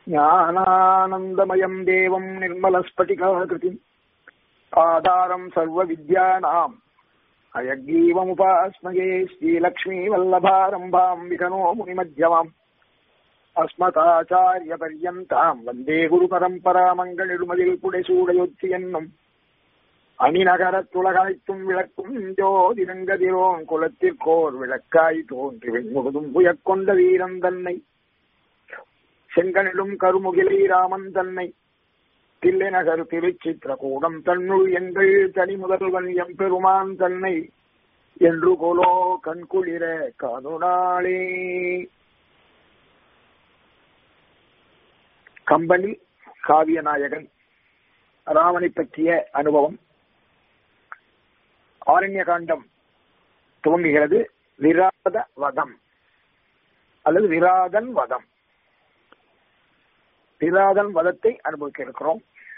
ज्ञानानन्दमयम् देवम् निर्मलस्फटिकाकृतिम् आधारम् सर्वविद्यानाम् अयग्रीवमुपास्मये श्रीलक्ष्मीवल्लभारम्भाम् विकनो मुनिमध्यमाम् अस्मदाचार्यपर्यन्ताम् वन्दे गुरुपरम्परामङ्गलिरुमदिल् पुडेसूडयोत्ति என்னும் அணிநகரத்துலகாய்த்தும் விளக்கும் ஜோதிரங்கதிரோன் குலத்திற்கோர் விளக்காய் தோன்றி வெண்முழுதும் புயக்கொண்ட வீரன் தன்னை செங்கனிலும் கருமுகிலை ராமன் தன்னை தில்லை நகர் திருச்சித்திரகூடம் தன்னுள் எங்கள் தனி முதல்வன் எம்பெருமான் தன்னை என்று கோலோ கண்குளிர காணுனாளே கம்பனி காவியநாயகன் ராமனை பற்றிய அனுபவம் ஆரண்ய காண்டம் துவங்குகிறது விராத வதம் அல்லது விராதன் வதம் விராதன் வதத்தை அனுபவிக்க இருக்கிறோம்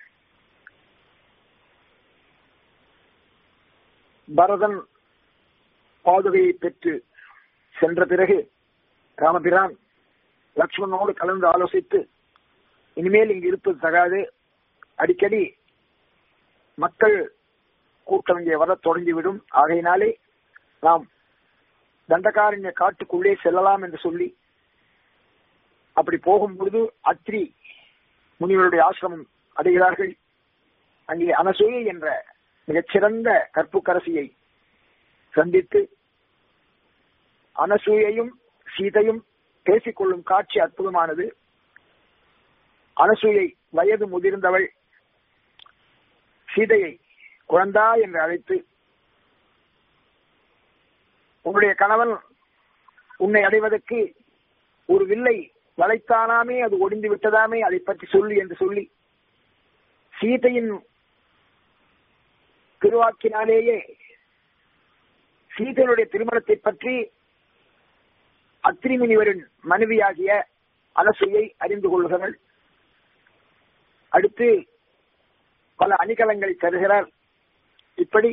பரதன் பாதுகையை பெற்று சென்ற பிறகு ராமபிரான் லக்ஷ்மணனோடு கலந்து ஆலோசித்து இனிமேல் இங்கு இருப்பது தகாது அடிக்கடி மக்கள் கூட்டம் இங்கே வர தொடங்கிவிடும் ஆகையினாலே நாம் தண்டகாரண்ய காட்டுக்குள்ளே செல்லலாம் என்று சொல்லி அப்படி போகும் பொழுது அத்ரி முனிவருடைய ஆசிரமம் அடைகிறார்கள் அங்கே அனசூயை என்ற மிகச்சிறந்த கற்புக்கரசியை சந்தித்து அனசூயையும் சீதையும் பேசிக்கொள்ளும் காட்சி அற்புதமானது அனசூயை வயது முதிர்ந்தவள் சீதையை குழந்தா என்று அழைத்து உன்னுடைய கணவன் உன்னை அடைவதற்கு ஒரு வில்லை வளைத்தானாமே அது ஒடிந்து விட்டதாமே அதை பற்றி சொல்லு என்று சொல்லி சீதையின் திருவாக்கினாலேயே சீதையினுடைய திருமணத்தை பற்றி அத்திரிமுனிவரின் மனைவியாகிய அலசையை அறிந்து கொள்கிறாள் அடுத்து பல அணிகலங்களை தருகிறார் இப்படி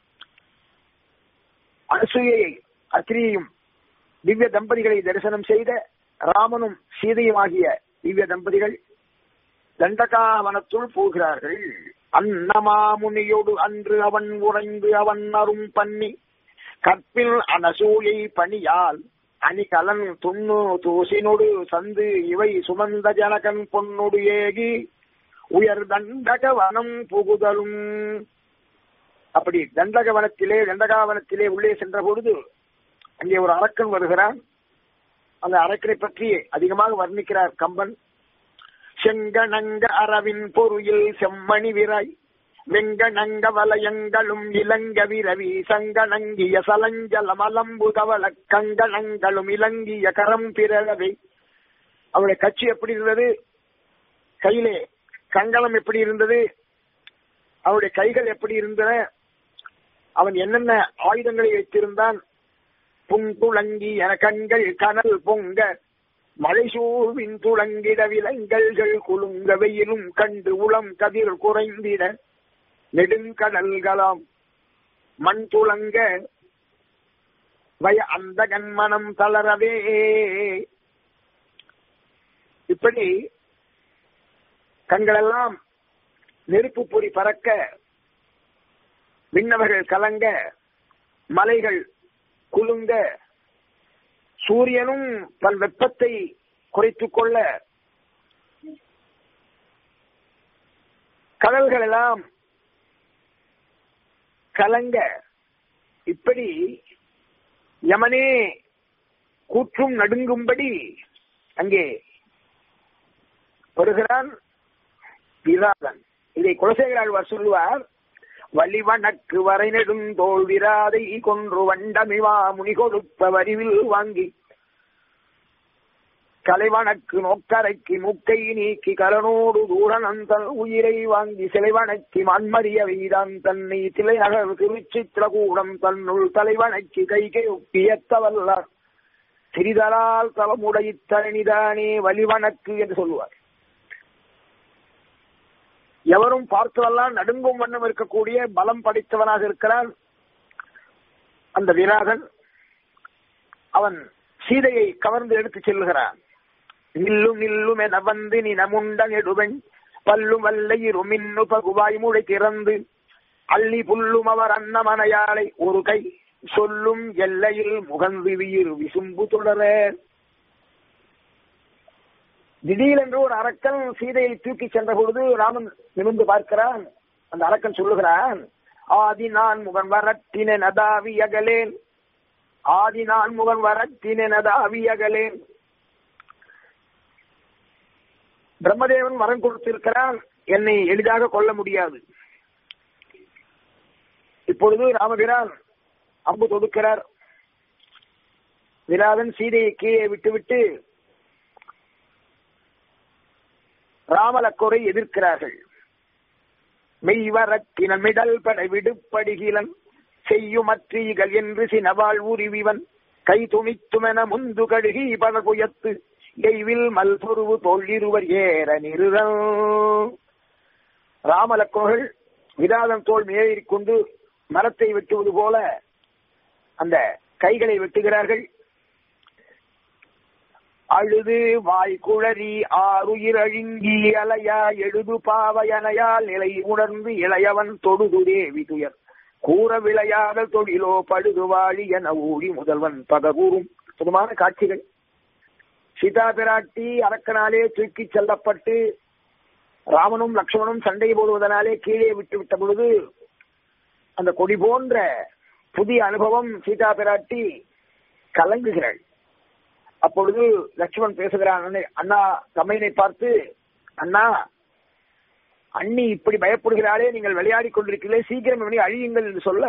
அனசூயை அத்திரியையும் திவ்ய தம்பதிகளை தரிசனம் செய்த ராமனும் சீதையும் ஆகிய திவ்ய தம்பதிகள் தண்டகாவனத்துள் போகிறார்கள் அன்னமாமுனியோடு அன்று அவன் உறைந்து அவன் அரும் பண்ணி கற்பில் அனசூயை பணியால் அணிகலன் துண்ணு தூசினொடு சந்து இவை சுமந்த ஜனகன் பொன்னொடு ஏகி உயர் தண்டக வனம் புகுதலும் அப்படி தண்டக வனத்திலே தண்டகாவனத்திலே உள்ளே சென்ற பொழுது அங்கே ஒரு அரக்கன் வருகிறான் அந்த அரக்கனை பற்றி அதிகமாக வர்ணிக்கிறார் கம்பன் செங்கணங்க அரவின் பொருயில் செம்மணி விராய் வெங்கணங்க வலயங்களும் இலங்க விரவி சங்கணங்கிய சலஞ்சல மலம்பு தவள கங்கணங்களும் இலங்கிய கரம் பிறவே அவருடைய கட்சி எப்படி இருந்தது கையிலே கங்கணம் எப்படி இருந்தது அவருடைய கைகள் எப்படி இருந்தன அவன் என்னென்ன ஆயுதங்களை வைத்திருந்தான் புங்குளங்கி என கண்கள் கனல் பொங்க மலைசூழ்வின் துளங்கிட விலங்கல்கள் குலுங்க வெயிலும் கண்டு உளம் கதிர் குறைந்திட நெடுங்கடல்களாம் மண் துளங்க வய அந்த கண்மனம் தளரவே இப்படி கண்களெல்லாம் நெருப்பு பொறி பறக்க விண்ணவர்கள் கலங்க மலைகள் குலுங்க சூரியனும் தன் வெப்பத்தை குறைத்துக் கொள்ள கடல்கள் எல்லாம் கலங்க இப்படி யமனே கூற்றும் நடுங்கும்படி அங்கே வருகிறான் விராதன் இதை குலசேகராழ்வார் சொல்லுவார் வலிவனக்கு வரை நெடுந்தோல் விராதை கொன்று வண்டமிவா முனி கொடுத்த வரிவில் வாங்கி கலைவனக்கு நோக்கரைக்கு முக்கை நீக்கி கலனோடு தூரனந்தன் உயிரை வாங்கி சிலைவனக்கி மண்மறிய வீதான் தன்னை திலைநகர் திருச்சித்திரகூடம் தன்னுள் தலைவனக்கு கைகை ஒப்பியத்தவல்லார் சிறிதலால் தவமுடைய தரணிதானே வலிவனக்கு என்று சொல்லுவார் எவரும் பார்த்ததெல்லாம் நடுங்கும் வண்ணம் இருக்கக்கூடிய பலம் படைத்தவனாக இருக்கிறான் அந்த விராகன் அவன் சீதையை கவர்ந்து எடுத்துச் செல்லுகிறான் நில்லும் நில்லும் என வந்து நினமுண்ட நெடுவெண் பல்லும் வல்லையிரு மின்னு பகுவாய் முளை திறந்து அள்ளி புல்லும் அவர் அன்னமனையாளை ஒரு கை சொல்லும் எல்லையில் முகந்து வீர் விசும்பு தொடர திடீரென்று ஒரு அரக்கன் சீதையை தூக்கி சென்ற பொழுது ராமன் நிமிர்ந்து பார்க்கிறான் அந்த அரக்கன் சொல்லுகிறான் ஆதி நான் முகன் வரட்டின நதாவி அகலேன் ஆதி நான் முகன் வரட்டின நதாவி அகலேன் பிரம்மதேவன் வரம் கொடுத்திருக்கிறான் என்னை எளிதாக கொல்ல முடியாது இப்பொழுது ராமபிரான் அம்பு தொடுக்கிறார் விராதன் சீதையை கீழே விட்டுவிட்டு ராமலக்கோரை எதிர்க்கிறார்கள் மெய்வரத்தினன் மிடல் படை விடுப்படுகிலன் செய்யுமற்றீகள் என்று சினவாள் உரிவிவன் கை துணித்துமென முந்து கழுகி பதகுயத்து எய்வில் மல்பொருவு தொல்லிருவர் ஏற நிறுதம் ராமலக்கோகள் விராதன் தோல் மேறிக் கொண்டு மரத்தை வெட்டுவது போல அந்த கைகளை வெட்டுகிறார்கள் அழுது வாய் குழறி ஆறுயிர் அழுங்கி அலையா எழுது பாவையனையால் நிலை உணர்ந்து இளையவன் தொடுது தேவி துயர் கூற விளையாடல் தொழிலோ படுது வாழி என ஊழி முதல்வன் பதகூறும் சுகமான காட்சிகள் சீதா பிராட்டி அரக்கனாலே தூக்கி செல்லப்பட்டு ராமனும் லக்ஷ்மணும் சண்டை போடுவதனாலே கீழே விட்டு விட்ட பொழுது அந்த கொடி போன்ற புதிய அனுபவம் சீதா பிராட்டி கலங்குகிறாள் அப்பொழுது லட்சுமண் பேசுகிறான் அண்ணா தமையனை பார்த்து அண்ணா அண்ணி இப்படி பயப்படுகிறாளே நீங்கள் விளையாடி கொண்டிருக்கிறீர்களே சீக்கிரம் இவனை அழியுங்கள் என்று சொல்ல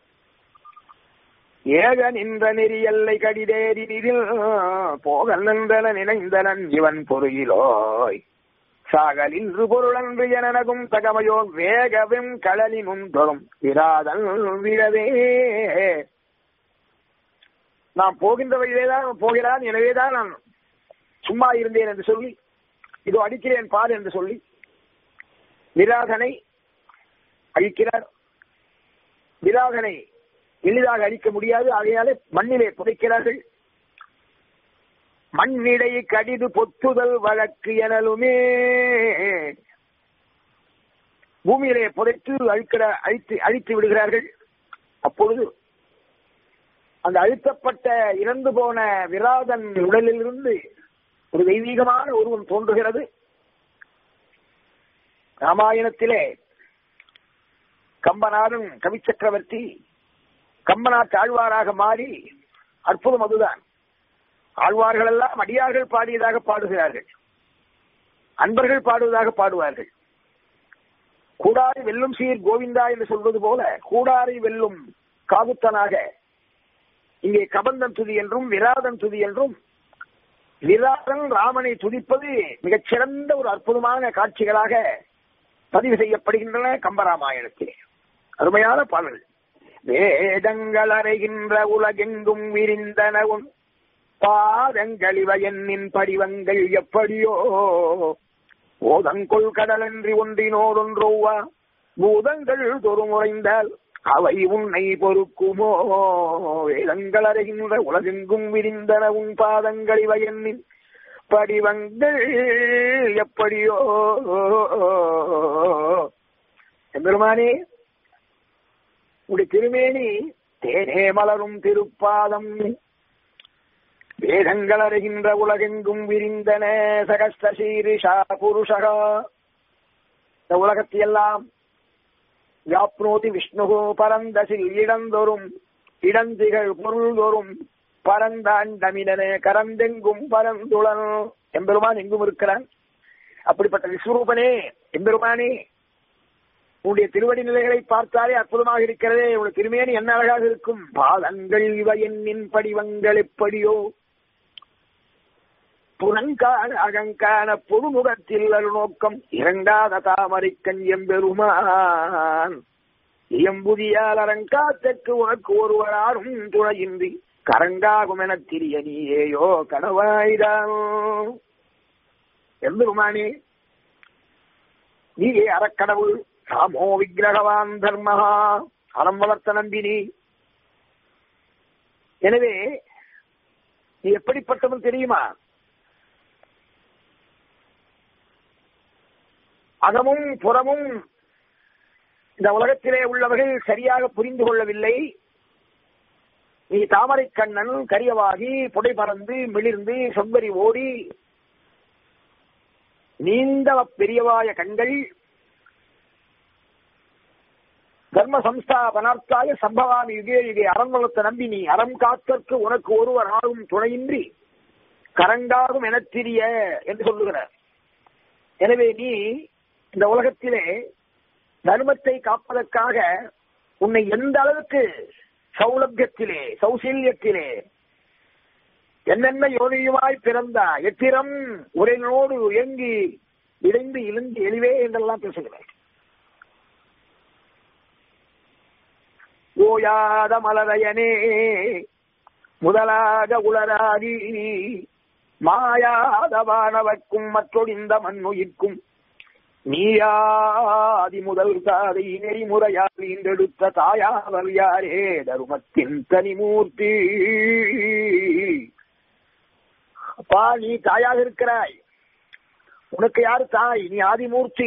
ஏக நின்ற நெறி எல்லை கடிதேறி நிதில் போக நின்றன நினைந்தனன் இவன் பொருகிலோய் சாகலின்று பொருளன்று எனனகும் தகமையோ வேகவும் கடலினும் தொடும் விராதன் விழவே நான் போகின்ற வழியிலேதான் போகிறான் எனவேதான் நான் சும்மா இருந்தேன் என்று சொல்லி இதோ அடிக்கிறேன் பார் என்று சொல்லி விராகனை அழிக்கிறார் விராகனை எளிதாக அழிக்க முடியாது ஆகையாலே மண்ணிலே புதைக்கிறார்கள் மண்ணிடை கடிது பொத்துதல் வழக்கு எனலுமே பூமியிலே புதைத்து அழிக்கிற அழித்து அழித்து விடுகிறார்கள் அப்பொழுது அந்த அழுத்தப்பட்ட இறந்து போன விராதன் உடலிலிருந்து ஒரு தெய்வீகமான உருவம் தோன்றுகிறது ராமாயணத்திலே கம்பநாதன் கவி சக்கரவர்த்தி கம்பநாட்டு ஆழ்வாராக மாறி அற்புதம் அதுதான் ஆழ்வார்கள் எல்லாம் அடியார்கள் பாடியதாக பாடுகிறார்கள் அன்பர்கள் பாடுவதாக பாடுவார்கள் கூடாரை வெல்லும் சீர் கோவிந்தா என்று சொல்வது போல கூடாரை வெல்லும் காகுத்தனாக இங்கே கபந்தன் துதி என்றும் விராதன் துதி என்றும் விராதன் ராமனை துதிப்பது மிகச் சிறந்த ஒரு அற்புதமான காட்சிகளாக பதிவு செய்யப்படுகின்றன கம்பராமாயணத்திலே அருமையான பாடல் வேதங்கள் அறைகின்ற உலகெங்கும் விரிந்தனவும் பாதங்களிவ என்னின் படிவங்கள் எப்படியோ ஓதங்கொள் கடலன்றி ஒன்றினோடொன்றோவா பூதங்கள் தொறுமுறைந்தால் அவை உன்னை பொறுக்குமோ வேதங்கள் அறைகின்ற உலகெங்கும் விரிந்தன உன் பாதங்களிவ என்னின் படிவங்கள் எப்படியோ எம்பெருமானே உடைய திருமேனி தேனே மலரும் திருப்பாதம் வேதங்கள் அறிகின்ற உலகெங்கும் விரிந்தன சகஸ்தசீரிஷா புருஷகா இந்த உலகத்தையெல்லாம் வியாப்னோதி விஷ்ணு பரந்தசில் இடந்தொரும் இடந்திகள் பொருள்தொரும் பரந்தாண்டமிடனே கரந்தெங்கும் பரந்துளன் எம்பெருமான் எங்கும் இருக்கிறான் அப்படிப்பட்ட விஸ்வரூபனே எம்பெருமானே உன்னுடைய திருவடி நிலைகளை பார்த்தாலே அற்புதமாக இருக்கிறதே உன்னுடைய திருமேனி என்ன அழகாக இருக்கும் பாதங்கள் இவ என்னின் படிவங்கள் எப்படியோ புறங்கான அகங்கான பொதுமுகத்தில் அருநோக்கம் இறங்காத தாமரைக்கண் எம்பெருமான் எம்புதியால் அரங்காத்தற்கு உனக்கு ஒருவராரும் துணையின்றி கரங்காகும் என திரிய நீயேயோ கனவாயிடானோ எம்பெருமானே நீயே அறக்கடவுள் ராமோ விக்கிரகவான் தர்மஹா அறம் வளர்த்த நம்பினி எனவே நீ எப்படிப்பட்டவன் தெரியுமா அகமும் புறமும் இந்த உலகத்திலே உள்ளவர்கள் சரியாக புரிந்து கொள்ளவில்லை நீ தாமரை கண்ணன் கரியவாகி புடை பறந்து மிளிர்ந்து செவ்வரி ஓடி நீண்ட பெரியவாய கண்கள் தர்ம சம்ஸ்தாபனார்த்தாய சம்பவாமி யுகே யுகே அறங்குலத்தை நம்பி நீ அறம் காத்தற்கு உனக்கு ஒருவர் ஆகும் துணையின்றி கரங்காகும் எனத்திரிய என்று சொல்லுகிறார் எனவே நீ இந்த உலகத்திலே தர்மத்தை காப்பதற்காக உன்னை எந்த அளவுக்கு சௌலபியத்திலே சௌசல்யத்திலே என்னென்ன யோனியுமாய் பிறந்தா எத்திரம் உரையினோடு இயங்கி இணைந்து இழுந்து எளிவே என்றெல்லாம் பேசுகிறார் ஓயாத மலரையனே முதலாக உளராகி மாயாத வானவர்க்கும் மற்றொடிந்த மண்ணுயிர்க்கும் நீயாதி முதல் காதை நெறிமுறையால் ஈண்டெடுத்த தாயாவர் யாரே தருமத்தின் தனிமூர்த்தி அப்பா நீ தாயாக இருக்கிறாய் உனக்கு யாரு தாய் நீ ஆதிமூர்த்தி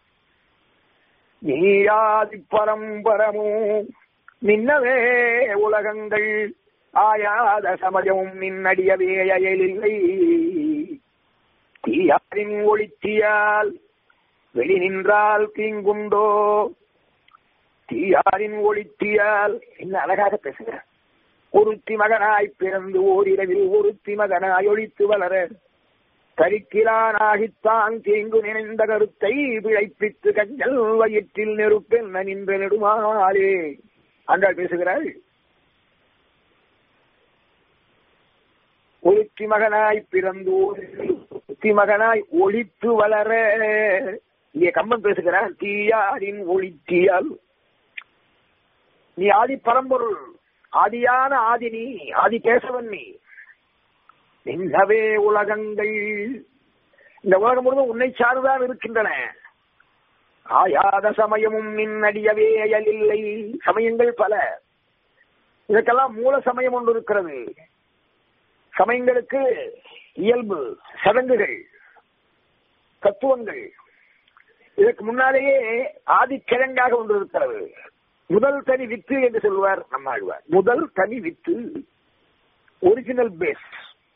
நீ ஆதி பரம்பரமும் நின்னவே உலகங்கள் ஆயாத சமயமும் நின்னடியவே அயலில்லை தீயாரின் ஒளித்தியால் வெளி நின்றால் தீங்குண்டோ தீயாரின் ஒளித்தியால் என்ன அழகாக பேசுகிறார் ஒருத்தி மகனாய் பிறந்து ஓரிரவில் ஒருத்தி மகனாய் ஒழித்து வளர கரிக்கிலானாகித்தான் தீங்கு நினைந்த கருத்தை பிழைப்பித்து கஞ்சல் வயிற்றில் நெருப்பென்ன நின்ற நெடுமாலே அன்றால் பேசுகிறாள் ஒழுத்தி மகனாய் பிறந்து ஒழுத்தி மகனாய் ஒழித்து வளர இங்கே கம்பன் பேசுகிறான் தீயாரின் ஒளித்தியால் நீ ஆதி பரம்பொருள் ஆதியான ஆதி நீ ஆதி கேசவன் நீ நின்றவே உலகங்கள் இந்த உலகம் முழுவதும் உன்னை சார்தான் இருக்கின்றன ஆயாத சமயமும் நின்னடியவே அயலில்லை சமயங்கள் பல இதற்கெல்லாம் மூல சமயம் ஒன்று இருக்கிறது சமயங்களுக்கு இயல்பு சடங்குகள் தத்துவங்கள் இதற்கு முன்னாலேயே ஆதிக்கிழங்காக ஒன்று இருக்கிறது முதல் தனி வித்து என்று சொல்வார் நம்மாழ்வார் முதல் தனி வித்து ஒரிஜினல் பேஸ்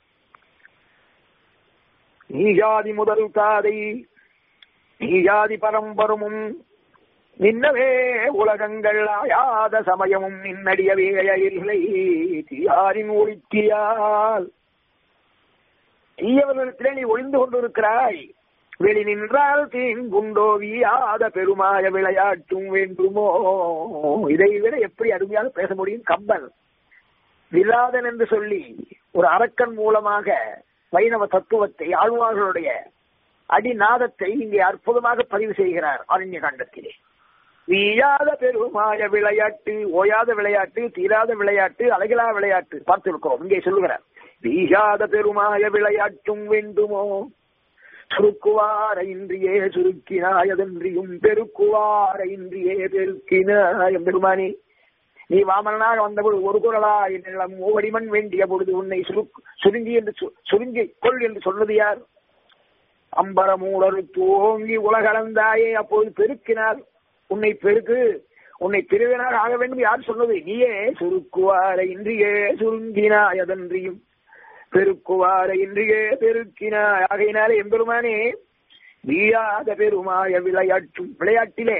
நீஜாதி முதல் தாதை நீஜாதி பரம்பரமும் நின்னவே உலகங்கள் ஆயாத சமயமும் நின்னடியவே இல்லை தீயாரின் ஒளித்தியால் தீயவர்களிடத்திலே நீ ஒளிந்து கொண்டிருக்கிறாய் வெளி நின்றால் தீங்குண்டோ வீயாத பெருமாய விளையாட்டும் வேண்டுமோ இதை விட எப்படி அருமையாக பேச முடியும் கம்பன் விராதன் என்று சொல்லி ஒரு அரக்கன் மூலமாக வைணவ தத்துவத்தை ஆழ்வார்களுடைய அடிநாதத்தை இங்கே அற்புதமாக பதிவு செய்கிறார் அரண்ய காண்டத்திலே வீயாத பெருமாய விளையாட்டு ஓயாத விளையாட்டு தீராத விளையாட்டு அழகிலா விளையாட்டு பார்த்திருக்கிறோம் இங்கே சொல்லுகிறார் வீயாத பெருமாய விளையாட்டும் வேண்டுமோ சுருக்குவார இன்றியே சுருக்கினாயதன்றியும் பெருக்குவார இன்றியே பெருக்கினாய் பெருமானி நீ வாமனாக வந்தபொழுது ஒரு குரலா என்னிடம் மூவடிமண் வேண்டிய பொழுது உன்னை சுருங்கி என்று சுருங்கி கொள் என்று சொன்னது யார் அம்பரமூடரு தோங்கி உலகளந்தாயே அப்போது பெருக்கினார் உன்னை பெருக்கு உன்னை பிரிவினாக ஆக வேண்டும் யார் சொன்னது நீயே சுருக்குவார இன்றியே சுருங்கினாய் அதன்றியும் பெருக்குவார இன்றியே பெருக்கினாய் ஆகையினாலே எம்பெருமானே வீழாத பெருமாய விளையாட்டும் விளையாட்டிலே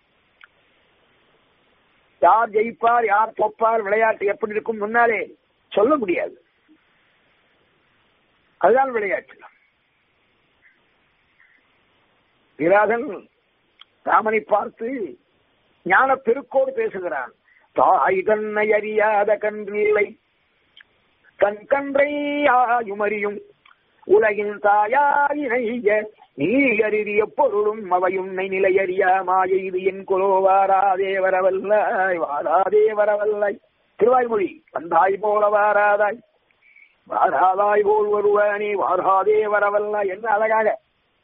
யார் ஜெயிப்பார் யார் தொப்பார் விளையாட்டு எப்படி இருக்கும் முன்னாலே சொல்ல முடியாது அதுதான் விளையாட்டு விராதன் ராமனை பார்த்து ஞான பெருக்கோடு பேசுகிறான் தாய் தன்னை அறியாத கன்றில்லை தன் கன்றை ஆயுமறியும் உலகின் தாயாயினைய நீ அறிய பொருளும் அவையுன்னை நிலையறியா மாய இது என் குலோ வாராதே வரவல்லாய் வாராதே வரவல்லாய் திருவாய்மொழி வந்தாய் போல வாராதாய் வாராதாய் போல் வருவானே வாராதே வரவல்லாய் என்ன அழகாக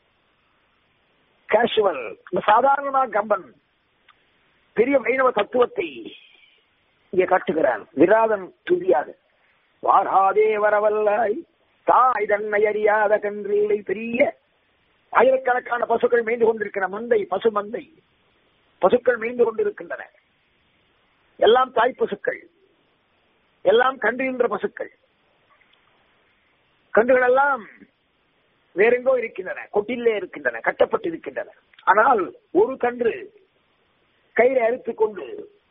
கேஷுவல் சாதாரணமாக கம்பன் பெரிய வைணவ தத்துவத்தை இங்கே காட்டுகிறான் விராதன் துதியாக வாராதே வரவல்லாய் தாய் தன்னை அறியாத கன்றில்லை பெரிய ஆயிரக்கணக்கான பசுக்கள் மேய்ந்து கொண்டிருக்கிற மந்தை பசு மந்தை பசுக்கள் மேய்ந்து கொண்டிருக்கின்றன எல்லாம் தாய் பசுக்கள் எல்லாம் கன்றுகின்ற பசுக்கள் கன்றுகள் எல்லாம் வேறெங்கோ இருக்கின்றன கொட்டிலே இருக்கின்றன கட்டப்பட்டு இருக்கின்றன ஆனால் ஒரு கன்று கயிறை அறுத்துக் கொண்டு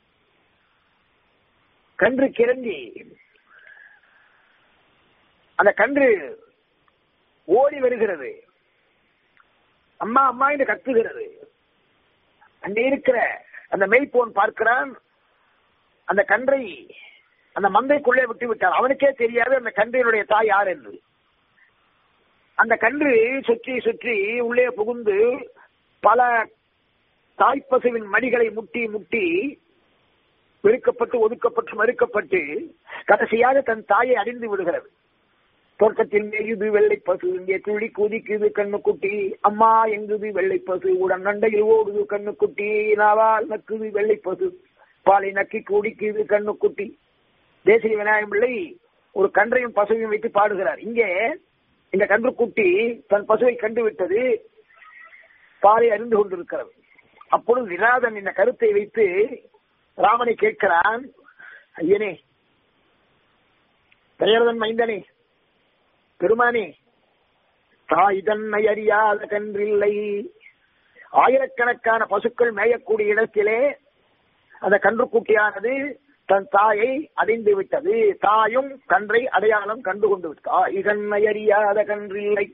கன்று கிறங்கி அந்த கன்று ஓடி வருகிறது அம்மா அம்மா என்று கத்துகிறது அங்கே இருக்கிற அந்த மெய்ப்போன் பார்க்கிறான் அந்த கன்றை அந்த மந்தைக்குள்ளே விட்டு விட்டான் அவனுக்கே தெரியாது அந்த கன்றினுடைய தாய் யார் என்று அந்த கன்று சுற்றி சுற்றி உள்ளே புகுந்து பல தாய்ப்பசுவின் மடிகளை முட்டி முட்டி வெறுக்கப்பட்டு ஒதுக்கப்பட்டு மறுக்கப்பட்டு கடைசியாக தன் தாயை அடிந்து விடுகிறது தோட்டத்தில் மேயுது வெள்ளை பசு இங்கே துளி குதிக்குது கண்ணுக்குட்டி அம்மா எங்குது வெள்ளை பசு உடன் நண்டையில் ஓடுது கண்ணுக்குட்டி நாவால் நக்குது வெள்ளை பசு பாலை நக்கி குடிக்குது கண்ணுக்குட்டி தேசிய விநாயகம் பிள்ளை ஒரு கன்றையும் பசுவையும் வைத்து பாடுகிறார் இங்கே இந்த கன்றுக்குட்டி தன் பசுவை கண்டு விட்டது பாலை அறிந்து கொண்டிருக்கிறது அப்பொழுது விராதன் இந்த கருத்தை வைத்து ராமனை கேட்கிறான் ஐயனே பெயர்தன் மைந்தனே பெருமானே தாய் தன்னை அறியாத கன்றில்லை ஆயிரக்கணக்கான பசுக்கள் மேயக்கூடிய இடத்திலே அந்த கன்றுக்குட்டியானது தன் தாயை அடைந்து விட்டது தாயும் கன்றை அடையாளம் கண்டு கொண்டு விட்டார் இதன்னை அறியாத கன்றில்லை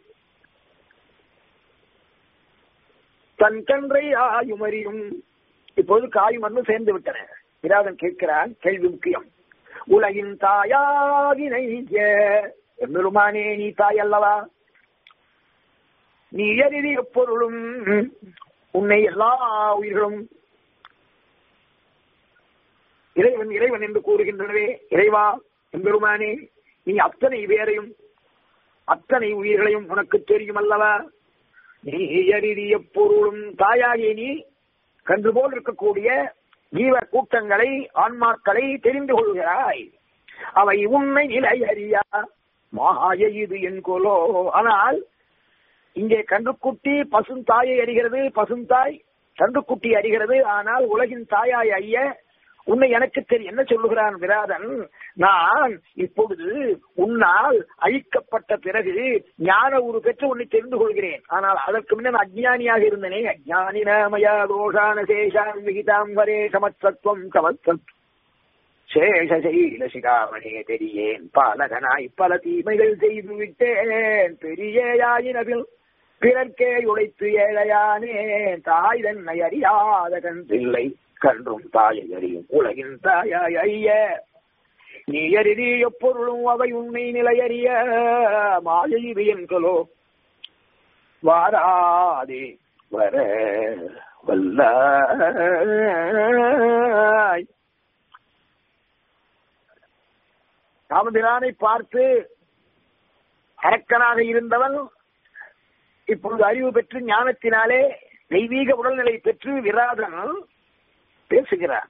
தன் கன்றை ஆயும் அறியும் இப்போது காயும் மண்ணும் சேர்ந்து விட்டன விராதன் கேட்கிறான் கேள்வி முக்கியம் உலகின் தாயாகினை எம்பெருமானே நீ தாய் அல்லவா நீ எரிதி எப்பொருளும் உன்னை எல்லா உயிர்களும் இறைவன் இறைவன் என்று கூறுகின்றனவே இறைவா எம்பெருமானே நீ அத்தனை பேரையும் அத்தனை உயிர்களையும் உனக்கு தெரியும் அல்லவா நீ எரிதி எப்பொருளும் தாயாகிய நீ கன்று போல் இருக்கக்கூடிய ஜீவ கூட்டங்களை ஆன்மாக்களை தெரிந்து கொள்கிறாய் அவை உண்மை நிலை அறியா மாய இது என்கொலோ ஆனால் இங்கே கன்றுக்குட்டி பசும் தாயை அறிகிறது பசும் தாய் கன்றுக்குட்டி அறிகிறது ஆனால் உலகின் தாயாய் ஐய உன்னை எனக்கு தெரியும் என்ன சொல்லுகிறான் விராதன் நான் இப்பொழுது உன்னால் அழிக்கப்பட்ட பிறகு ஞான உரு பெற்று உன்னை தெரிந்து கொள்கிறேன் ஆனால் அதற்கு முன்ன நான் அஜ்ஞானியாக இருந்தனே அஜ்ஞானினமயா தோஷான சேஷாம் விகிதாம் வரே சமத்வம் சமத்வம் சேஷசைல சிகாமணே தெரியேன் பாலகனாய் பல தீமைகள் செய்து விட்டேன் பெரியேயாயினவில் பிறர்க்கே உழைத்து ஏழையானேன் தாய் தன்னை அறியாத கன்றில்லை கன்றும் தாயை அறியும் உலகின் தாயாய் ஐய நீ அறிதி எப்பொருளும் அவை உண்மை நிலையறிய மாயை இது என்களோ வாராதே வர வல்லாய் ராமபிரானை பார்த்து அரக்கனாக இருந்தவன் இப்பொழுது அறிவு பெற்று ஞானத்தினாலே தெய்வீக உடல்நிலை பெற்று விராதன் பேசுகிறான்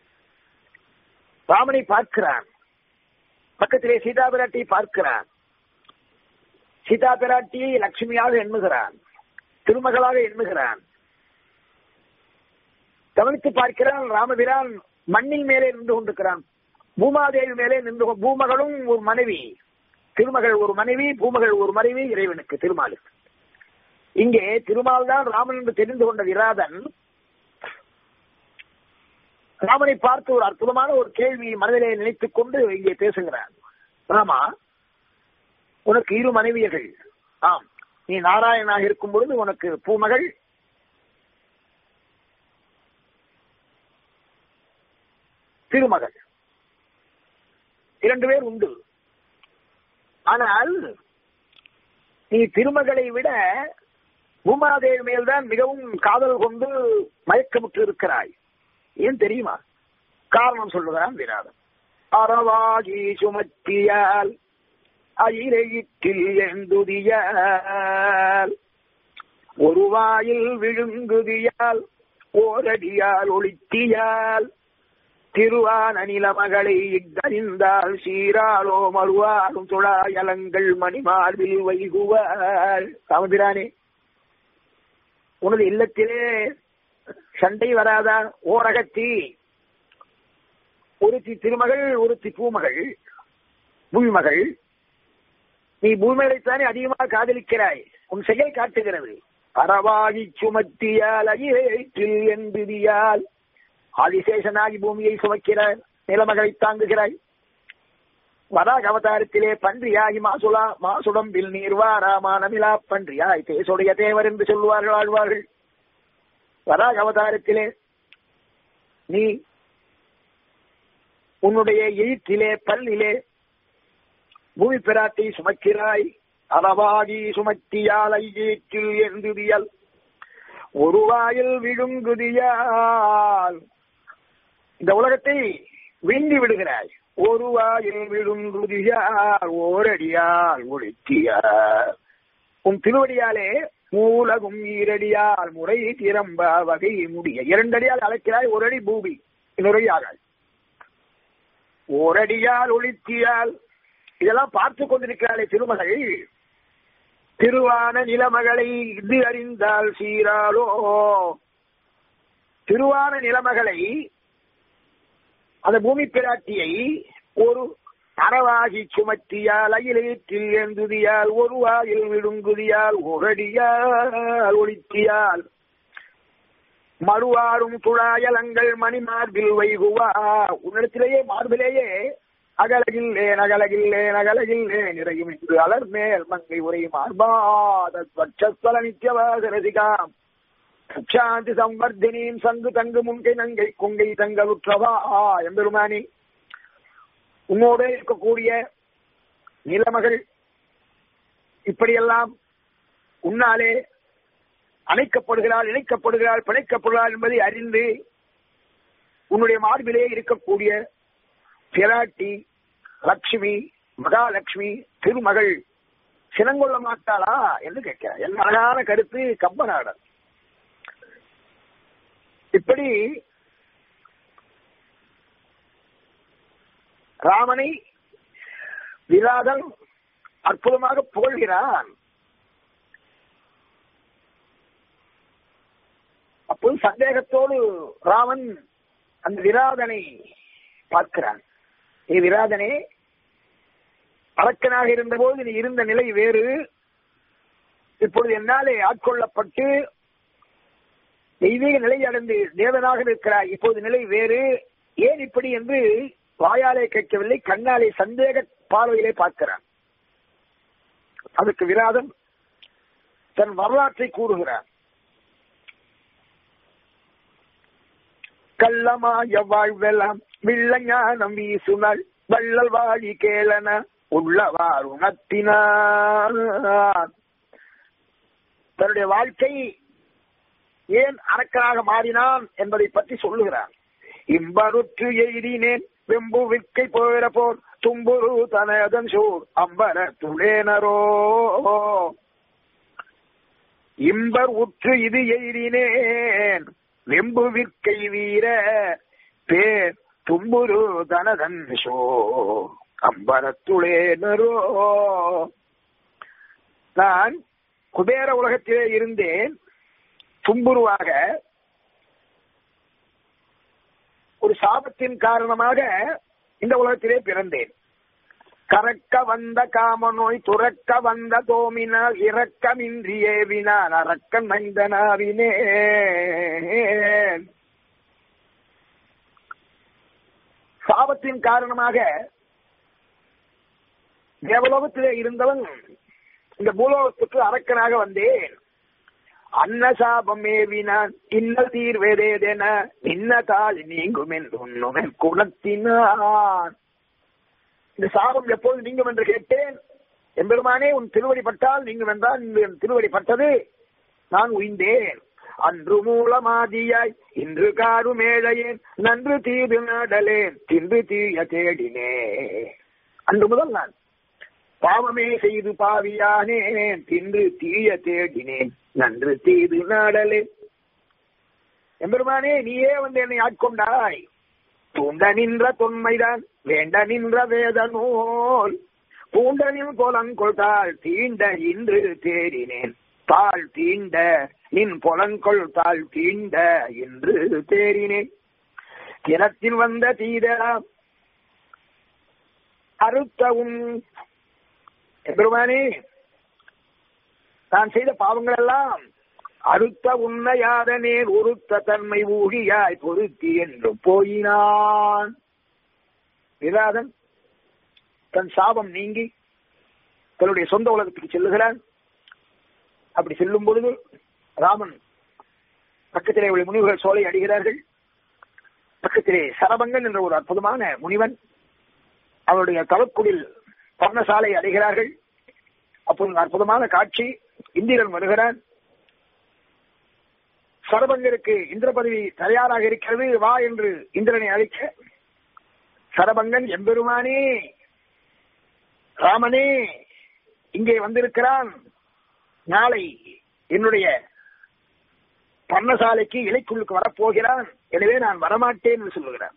ராமனை பார்க்கிறான் பக்கத்திலே சீதா பிராட்டியை பார்க்கிறான் சீதா பிராட்டியை லட்சுமியாக எண்ணுகிறான் திருமகளாக எண்ணுகிறான் கவனித்து பார்க்கிறான் ராமபிரான் மண்ணின் மேலே நின்று கொண்டிருக்கிறான் பூமாதேவி மேலே நின்று கொ- பூமகளும் ஒரு மனைவி திருமகள் ஒரு மனைவி பூமகள் ஒரு மனைவி இறைவனுக்கு திருமாலுக்கு இங்கே திருமால் தான் ராமன் என்று தெரிந்து கொண்ட விராதன் ராமனை பார்த்து ஒரு அற்புதமான ஒரு கேள்வியை மனதிலே நினைத்துக் கொண்டு இங்கே பேசுகிறான் ராமா உனக்கு இரு மனைவியர்கள் ஆம் நீ நாராயணனாக இருக்கும் பொழுது உனக்கு பூமகள் திருமகள் இரண்டு பேர் உண்டு ஆனால் நீ திருமகளை விட பூமாதேவி மேல்தான் மிகவும் காதல் கொண்டு மயக்கமுற்று இருக்கிறாய் ஏன் தெரியுமா காரணம் சொல்லுகிறான் விராதம் அறவாகி சுமத்தியால் அயிரையிற்றில் எந்துதியால் ஒரு வாயில் விழுங்குதியால் ஓரடியால் ஒளித்தியால் திருவான நிலமகளை இட்டறிந்தால் சீராளோ மறுவாரும் துழாயலங்கள் மணிமார்பில் வைகுவார் சாமபிரானே உனது இல்லத்திலே சண்டை வராதா ஓரகத்தி ஒருத்தி திருமகள் ஒருத்தி பூமகள் பூமிமகள் நீ பூமியைத்தானே அதிகமாக காதலிக்கிறாய் உன் செயல் காட்டுகிறது பரவாகி சுமத்தியால் அகிலேற்றில் என்பியால் ஆதிசேஷனாகி பூமியை சுமக்கிறாய் நிலமகளை தாங்குகிறாய் வராக அவதாரத்திலே பன்றியாகி மாசுலா மாசுடம்பில் நீர்வாராமானமிலா பன்றியாய் தேசுடைய தேவர் என்று சொல்வார்கள் ஆழ்வார்கள் வராக அவதாரத்திலே நீ உன்னுடைய எழுத்திலே பல்லிலே பூமி பிராட்டி சுமக்கிறாய் அறவாகி சுமத்தியால் ஐயேற்றில் எழுந்துதியல் ஒரு வாயில் விழுங்குதியால் இந்த உலகத்தை விண்டி விடுகிறாய் ஒரு வாயில் விழுங்குதியால் ஓரடியால் ஒழுத்தியார் உன் திருவடியாலே மூலகும் ஈரடியால் முறை திறம்ப வகை முடிய இரண்டடியால் அழைக்கிறாய் ஒரு அடி பூமி இன்னொரு ஆகாய் ஓரடியால் ஒழித்தியால் இதெல்லாம் பார்த்து கொண்டிருக்கிறாளே திருமகள் திருவான நிலமகளை இது அறிந்தால் சீராளோ திருவான நிலமகளை அந்த பூமி பிராட்டியை ஒரு அறவாகி சுமத்தியால் அயிலேற்றில் ஏந்துதியால் ஒரு வாயில் விடுங்குதியால் ஒரடியால் ஒழித்தியால் மறுவாரும் துழாயலங்கள் மணி மார்பில் வைகுவா உன்னிடத்திலேயே மார்பிலேயே அகலகில்லேன் அகலகில்லேன் அகலகில்லேன் நிறையும் என்று அலர் மேல் மங்கை உரை மார்பாத பட்சஸ்தல நித்தியவாசரசிகாம் சாந்தி சம்வர்தினியும் சங்கு தங்கு முன்கை நங்கை கொங்கை தங்கலுற்றவா எம்பெருமானி உன்னோட இருக்கக்கூடிய நிலமகள் இப்படியெல்லாம் உன்னாலே அணைக்கப்படுகிறாள் இணைக்கப்படுகிறாள் பிணைக்கப்படுகிறாள் என்பதை அறிந்து உன்னுடைய மார்பிலே இருக்கக்கூடிய பிராட்டி லட்சுமி மகாலட்சுமி திருமகள் சினங்கொள்ள மாட்டாளா என்று கேட்கிறார் என்ன அழகான கருத்து கம்பநாடர் இப்படி ராமனை விராதன் அற்புதமாக புகழ்கிறான் அப்போது சந்தேகத்தோடு ராமன் அந்த விராதனை பார்க்கிறான் ஏ விராதனே அரக்கனாக இருந்தபோது நீ இருந்த நிலை வேறு இப்பொழுது என்னாலே ஆட்கொள்ளப்பட்டு தெய்வீக நிலை அடைந்து தேவனாக இருக்கிறாய் இப்போது நிலை வேறு ஏன் இப்படி என்று வாயாலே கேட்கவில்லை கண்ணாலே சந்தேக பார்வையிலே பார்க்கிறான் அதுக்கு விராதன் தன் வரலாற்றை கூறுகிறான் கள்ளமாய வாழ்வெல்லாம் வில்லஞானம் வீசுனாள் வள்ளல் வாழி கேளன உள்ளவார் உணர்த்தினார் தன்னுடைய வாழ்க்கை ஏன் அரக்கனாக மாறினான் என்பதை பற்றி சொல்லுகிறான் இம்பருற்று எய்தினேன் வெம்பு விற்கை போகிற போர் தும்புரு தனதன் சூர் அம்பர துளேனரோ இம்பர் உற்று இது எய்தினேன் வெம்பு விற்கை வீர பேர் தும்புரு தனதன் சோ அம்பரத்துளேனரோ நான் குபேர உலகத்திலே இருந்தேன் தும்புருவாக ஒரு சாபத்தின் காரணமாக இந்த உலகத்திலே பிறந்தேன் கறக்க வந்த காம நோய் துறக்க வந்த தோமினால் இரக்கமின்றி ஏவினான் அரக்கன் மைந்தனாவினேன் சாபத்தின் காரணமாக தேவலோகத்திலே இருந்தவன் இந்த பூலோகத்துக்கு அரக்கனாக வந்தேன் அன்னசாபம் ஏவினான் இன்னல் தீர்வேதேதென இன்ன தாலி நீங்கும் என்று உண்ணுமே குணத்தினான் இந்த சாபம் எப்போது நீங்கும் என்று கேட்டேன் எம்பெருமானே உன் திருவடி பட்டால் நீங்கும் என்றால் என் திருவடி பட்டது நான் உயிந்தேன் அன்று மூலமாதியாய் இன்று காரு மேழையேன் நன்று தீது நாடலேன் தின்று தீய தேடினே அன்று முதல் நான் பாவமே செய்து பாவியானேன் தின்று தீய தேடினேன் நன்று தீது நாடலே எம்பெருமானே நீயே வந்து என்னை ஆட்கொண்டாய் தூண்ட நின்ற தொன்மைதான் வேண்ட நின்ற வேத நூல் பூண்டனில் கோலங்கொள்கால் தீண்ட இன்று தேடினேன் தாழ் தீண்ட நின் புலங்கொள் தாழ் தீண்ட என்று தேறினேன் கிணத்தில் வந்த தீதராம் அறுத்தவும் பெருமானே நான் செய்த பாவங்கள் எல்லாம் அறுத்த உண்மையாத நேர் உருத்த தன்மை ஊழியாய் பொருத்தி என்று போயினான் விராதன் தன் சாபம் நீங்கி தன்னுடைய சொந்த உலகத்துக்கு செல்லுகிறான் அப்படி செல்லும் பொழுது ராமன் பக்கத்திலே உள்ள முனிவர்கள் சோலை அடிகிறார்கள் பக்கத்திலே சரபங்கன் என்ற ஒரு அற்புதமான முனிவன் அவருடைய தவக்குடில் பர்ணசாலை அடைகிறார்கள் அப்போது அற்புதமான காட்சி இந்திரன் வருகிறான் சரபங்கருக்கு இந்திர பதவி தயாராக இருக்கிறது வா என்று இந்திரனை அழைக்க சரபங்கன் எம்பெருமானே ராமனே இங்கே வந்திருக்கிறான் நாளை என்னுடைய பர்ணசாலைக்கு இலைக்குள்ளுக்கு வரப்போகிறான் எனவே நான் வரமாட்டேன் என்று சொல்லுகிறான்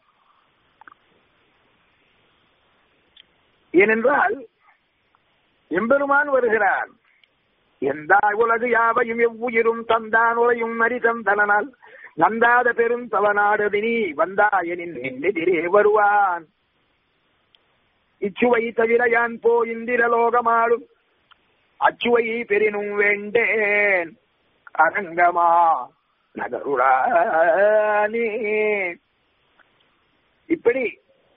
ஏனென்றால் எம்பெருமான் வருகிறான் எந்தாய் உலகு யாவையும் எவ்வுயிரும் தந்தான் உரையும் மரிதந்தனால் நந்தாத பெரும் தவநாடுதினி வந்தாயனின் எதிரே வருவான் இச்சுவை தவிர யான் போ இந்திரலோகமாடும் அச்சுவை பெரினும் வேண்டேன் அரங்கமா நகருடானே இப்படி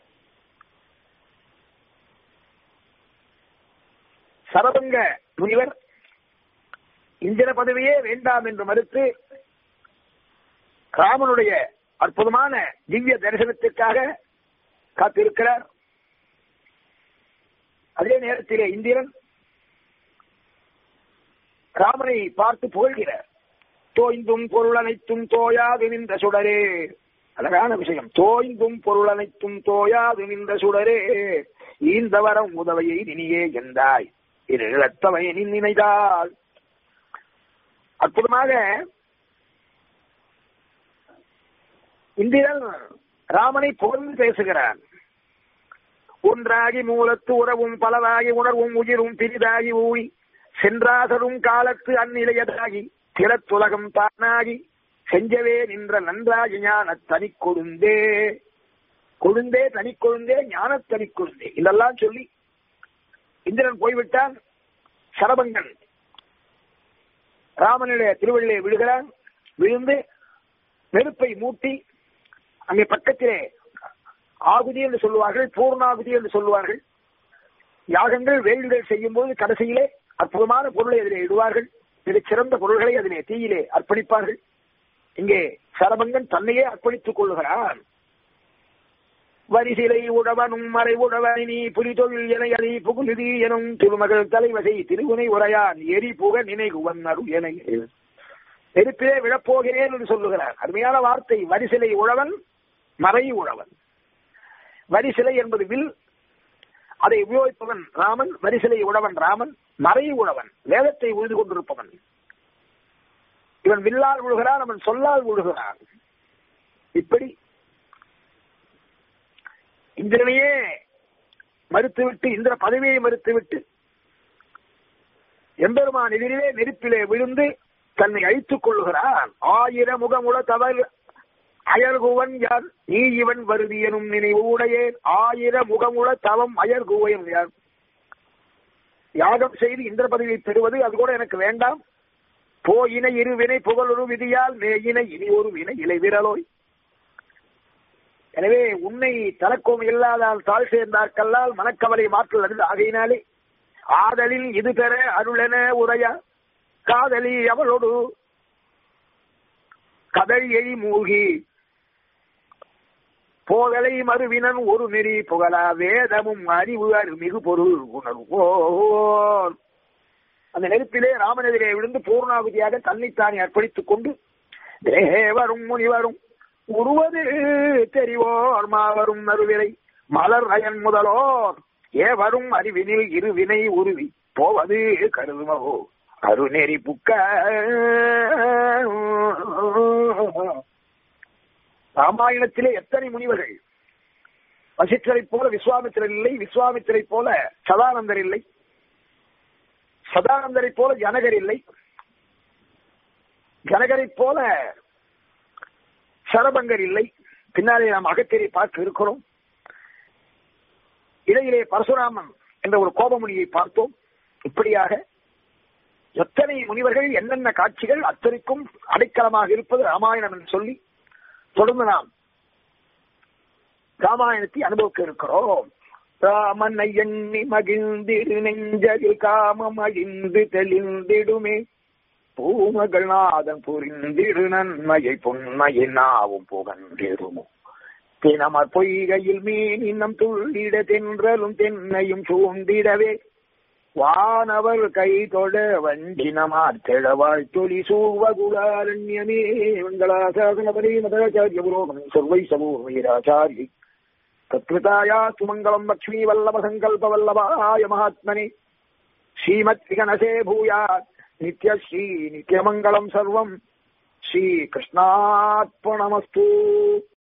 சரபங்க முனிவர் இந்திர பதவியே வேண்டாம் என்று மறுத்து ராமனுடைய அற்புதமான திவ்ய தரிசனத்திற்காக காத்திருக்கிறார் அதே நேரத்திலே இந்திரன் ராமனை பார்த்து புகழ்கிறார் தோய்ந்தும் பொருள் அனைத்தும் தோயாது நின்ற சுடரே அழகான விஷயம் தோய்ந்தும் பொருள் அனைத்தும் தோயாது நின்ற சுடரே ஈந்த வரம் உதவையை நினியே என்றாய் இது இழத்தவை நீ நினைதால் அற்புதமாக இந்திரன் ராமனை புகழ்ந்து பேசுகிறான் ஒன்றாகி மூலத்து உறவும் பலவாகி உணர்வும் உயிரும் பிரிதாகி ஊழி சென்றாசரும் காலத்து அந்நிலையதாகி திறத்துலகம் தானாகி செஞ்சவே நின்ற நன்றாகி ஞான தனி கொழுந்தே கொழுந்தே தனி கொழுந்தே ஞான தனி கொழுந்தே இதெல்லாம் சொல்லி இந்திரன் போய்விட்டான் சரபங்கன் ராமனுடைய திருவள்ளியை விழுகிறான் விழுந்து நெருப்பை மூட்டி அங்கே பக்கத்திலே ஆகுதி என்று சொல்லுவார்கள் பூர்ணாகுதி என்று சொல்லுவார்கள் யாகங்கள் வேள்விகள் செய்யும் போது கடைசியிலே அற்புதமான பொருளை அதிலே இடுவார்கள் மிகச் சிறந்த பொருள்களை அதிலே தீயிலே அர்ப்பணிப்பார்கள் இங்கே சரபங்கன் தன்னையே அர்ப்பணித்துக் கொள்ளுகிறான் வரிசிலை உழவனும் மறை உழவனை நீ புலிதொழில் என அதை புகுநிதி எனும் திருமகள் தலைவகை திருவுனை உரையான் எரி புக நினைகுவன் அருள் என நெருப்பிலே விழப்போகிறேன் என்று சொல்லுகிறார் அருமையான வார்த்தை வரிசிலை உழவன் மறை உழவன் வரிசிலை என்பது வில் அதை உபயோகிப்பவன் ராமன் வரிசிலை உழவன் ராமன் மறை உழவன் வேதத்தை உழுது கொண்டிருப்பவன் இவன் வில்லால் விழுகிறான் அவன் சொல்லால் விழுகிறான் இப்படி இந்திரனையே மறுத்துவிட்டு இந்திர பதவியை மறுத்துவிட்டு எம்பெருமான் எதிரிலே நெருப்பிலே விழுந்து தன்னை அழித்துக் கொள்ளுகிறான் ஆயிர முகமுட தவறு அயர்குவன் யார் நீ இவன் வருதி எனும் நினைவுடையேன் ஆயிர முகமுட தவம் அயர்குவன் யார் யாகம் செய்து இந்திர பதவியை பெறுவது அது கூட எனக்கு வேண்டாம் போயின இரு வினை புகழொரு விதியால் மேயின இனி ஒரு வினை இலை விரலோய் எனவே உன்னை தலக்கோம் இல்லாதால் தாழ் சேர்ந்தார்கல்லால் மனக்கவலை மாற்றல் அறிந்து ஆகையினாலே ஆதலில் இது பெற அருளென உரையா காதலி அவளோடு கதழ் எழி மூழ்கி போதலை மறுவினன் ஒரு நெறி புகழா வேதமும் அறிவு அருமிகு பொருள் உணர்வோர் அந்த நெருப்பிலே ராமனெதிரே விழுந்து பூர்ணாகுதியாக தன்னைத்தானே அர்ப்பணித்துக் கொண்டு தேவரும் முனிவரும் உருவது தெரிவோர் மாவரும் நறுவிலை மலர் அயன் முதலோர் ஏவரும் அறிவினில் இருவினை உருவி போவது கருதுமோ அருநெறி புக்க ராமாயணத்திலே எத்தனை முனிவர்கள் வசிஷ்டரை போல விஸ்வாமித்திரர் இல்லை விஸ்வாமித்திரை போல சதானந்தர் இல்லை சதானந்தரை போல ஜனகர் இல்லை ஜனகரைப் போல சரபங்கர் இல்லை பின்னாலே நாம் அகத்திரை பார்க்க இருக்கிறோம் இடையிலே பரசுராமன் என்ற ஒரு கோபமுனியை பார்த்தோம் இப்படியாக எத்தனை முனிவர்கள் என்னென்ன காட்சிகள் அத்தனைக்கும் அடைக்கலமாக இருப்பது ராமாயணம் என்று சொல்லி தொடர்ந்து நாம் ராமாயணத்தை அனுபவிக்க இருக்கிறோம் ராமனை எண்ணி மகிழ்ந்திடு நெஞ்சதில் காமம் அழிந்து தெளிந்திடுமே பூமகள் நாதன் புரிந்திடு நன்மையை பொன்மையை நாவும் புகன்றிடுமோ தினமர் பொய்கையில் மீன் இன்னம் துள்ளிட தென்றலும் தென்னையும் சூண்டிடவே வானவர் கை தொட வண்டினமார் தெழவாய் தொலி சூவகுலாரண்யமே மங்களாசாசனபரி மதாச்சாரிய புரோகம் சர்வை சமூக வீராச்சாரி தத்ருதாயா சுமங்கலம் லக்ஷ்மீ வல்லப சங்கல்ப வல்லபாய மகாத்மனே ஸ்ரீமத் விகனசே பூயாத் நித்யஸ்ரீ நித்யமங்கலம் சர்வம் ஸ்ரீ கிருஷ்ணாத்மனமஸ்து